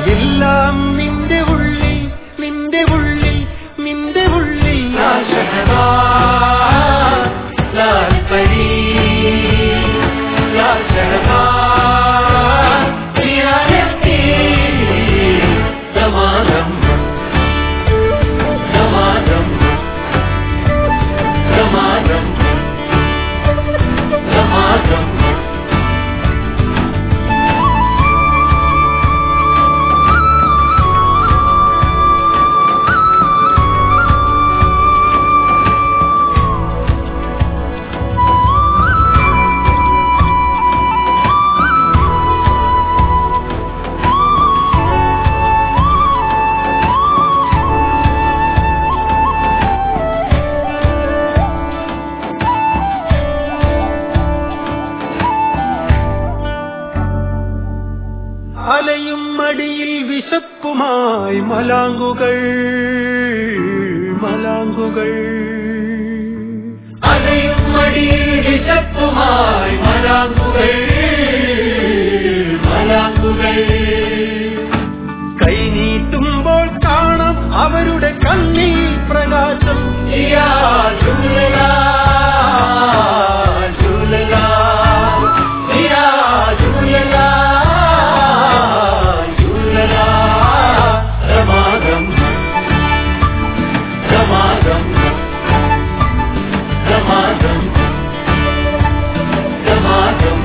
എല്ലാം നിന്റെ ഉള്ളിൽ നിന്റെ ഉള്ളിൽ നിന്റെ ഉള്ളിൽ ലാ ഷഹബാസ്, ലാ ഫരീദ്, ലാ ഷഹബാസ്, സിയാരത്തി, സമാധം, സമാധം, സമാധം, സമാധം അലയും മടിയിൽ വിശപ്പുമായി മലാങ്കുകൾ മലാങ്കുകൾ അലയും മടിയിൽ വിശപ്പുമായി മലാങ്കുകൾ മലാങ്കുകൾ കൈനീട്ടുമ്പോൾ കാണാം അവരുടെ കണ്ണിൽ പ്രകാശം യാ ജൂലലാ, ജൂലലാ, യാ ജൂലലാ, ജൂലലാ, പ്രമാദം പ്രമാദം പ്രമാദം പ്രമാദം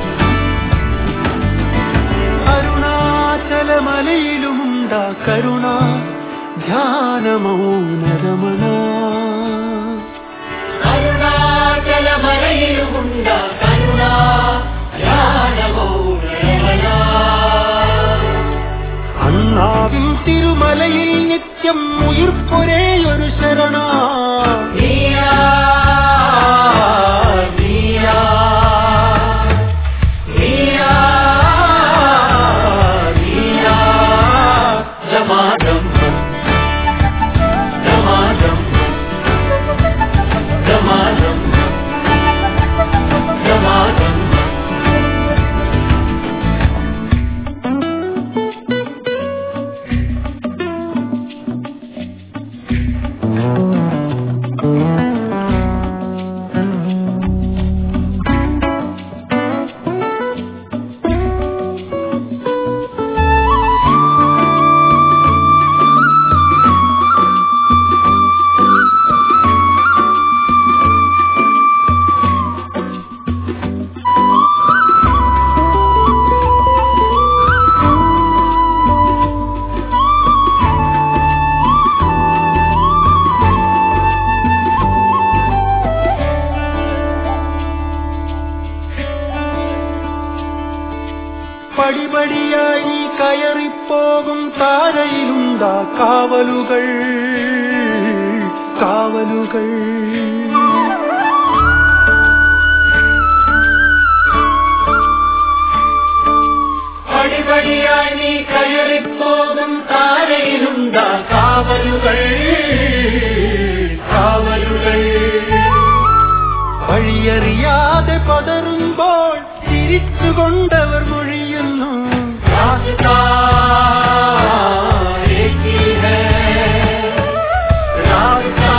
അരുണാചലമലയിലുമുണ്ട കരുണ ധ്യാനമൗനരമണ അരുണാചലമലയിലുമുണ്ട കരുണ ധ്യാനമൗനരമണ അണ്ണാവിൻ തിരുമലയിൽ നിത്യം ഉയിർപ്പൊരേയൊരു ശരണ നീയാ, നീയാ, നീയാ, നീയാ. ജമാദം, ജമാദം, ജമാദം, ജമാദം. പടിപടിയായി നീ കയറിപ്പോകും താരയിലുണ്ടാ കാവലുകൾ കാവലുകൾ പടിപടിയായി നീ കയറിപ്പോകും താരയിലുണ്ടാ കാവലുകൾ കാവലുകൾ വഴിയറിയാതെ പതറുമ്പോൾ തിരിച്ചുകൊണ്ടവർ മൊഴിയുന്നു രാസ്താ ഏക് ഹി ഹൈ. രാസ്താ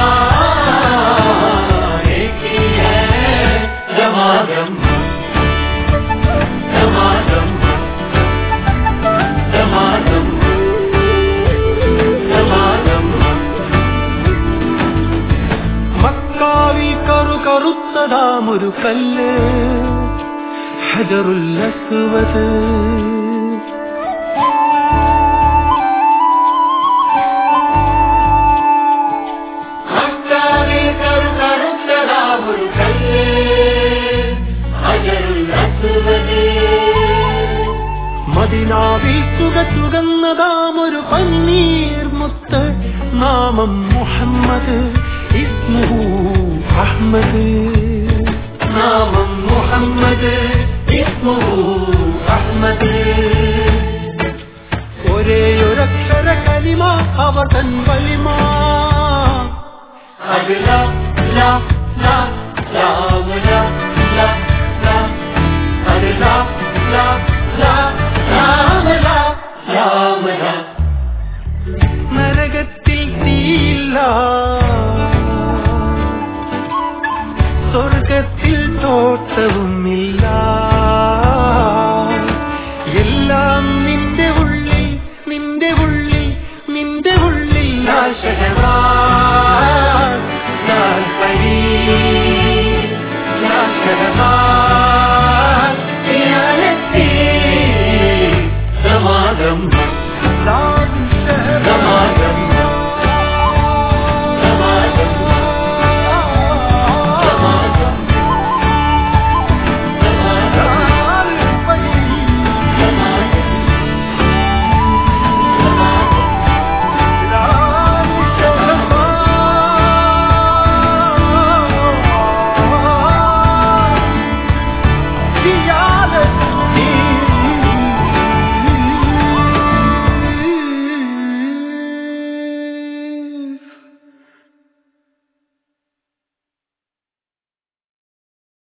ഏക് ഹി ഹൈ. ജമാദം ജമാദം ജമാദം ജമാദം മക്കാവിൽ കറു കറുത്തതാമൊരു കല്ല് ഹജറുൽ അസ്വദ് മക്കാവിൽ കറു കറുത്തതാമൊരു കല്ല് ഹജറുൽ അസ്വദ് മദിനാവിൽ സുഖ സുഗന്നതാമൊരു പന്നീർ മുത്ത് നാമം മുഹമ്മദ് ഇസ്മുഹു അഹ്മദ് നാമം മുഹമ്മദ് ഇസ്മുഹു അഹ്മദ് ഒരേയൊരക്ഷര കലിമ അവ തൻ വലിമ അത് ലാ ലാ ലാ ലാം ലാ ലാ ലാ അത് ലാ ലാ ലാ ലാം ലാ ലാം ബ്രഹ്മ ലാവിശ സമാഗ